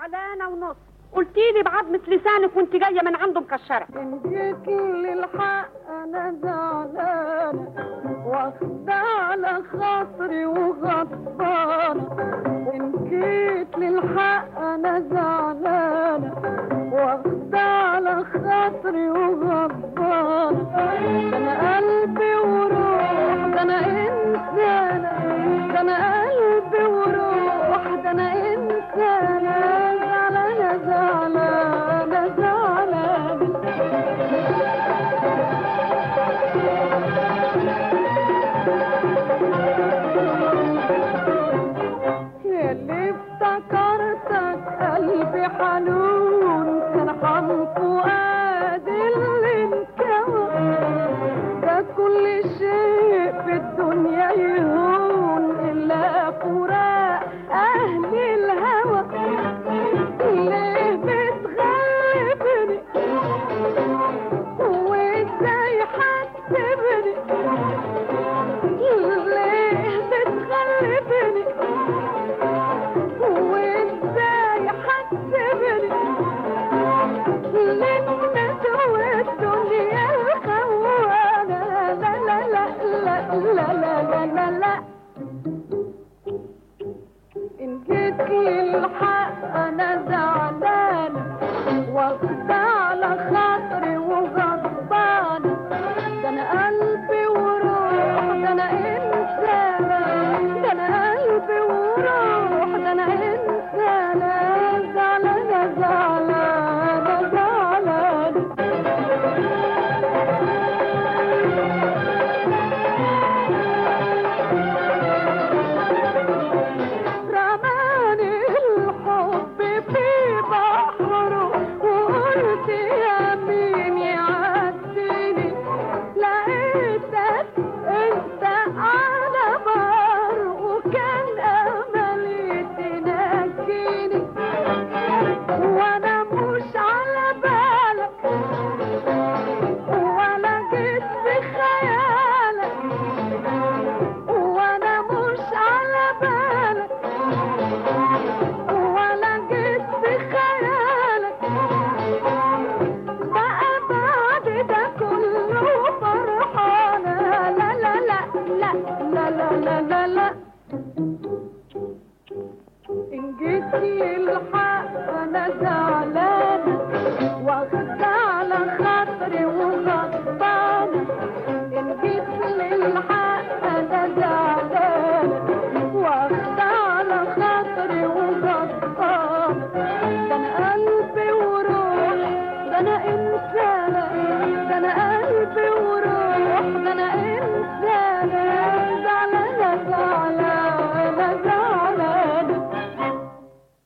زعلانه ونص قلتي لي بعضمة لسانك وانت جايه من عنده مكشره إن جيت للحق أنا زعلانة واخدة على خاطري وغضبانة إن جيت للحق أنا زعلانة واخدة على خاطري وغضبانة ده أنا قلبي وروح ده أنا إنسانة ده أنا قلبي وروح ده أنا إنسانة زعلانة زعلانة زعلانة يلي افتكرتك قلبي حنون كان فؤاد اللي انكوى ده كل شيء في الدنيا يهون إلا فراق أهل الهوى ليه بتغلبني وازاي حسبني ليه بتغلبني وازاي حسبني للناس والدنيا الخوانة لا لا لا لا لا لا لا لا لا إن جيت للحق أنا زعلانة واخدة على خاطري وغضبانة ده أنا قلبي وروح ده أنا إنسانة ده أنا قلبي وروح ده أنا إنسانة زعلانة زعلانة زعلانة رماني الحب في بحره وقلت يا مين يعديني لقيتك انت على بر وكان املي تنجيني وانا مش على بالك ولا جيت في خيالك وانا مش على بالك ولا جيت في خيالك بقى بعد ده كله فرحانة لا لا لا لا لا لا لا لا لا إن جيت الحق أنا زعلانة واخدة على خاطري وغضبانة إن جيت للحق أنا زعلانة واخدة على خاطري وغضبانة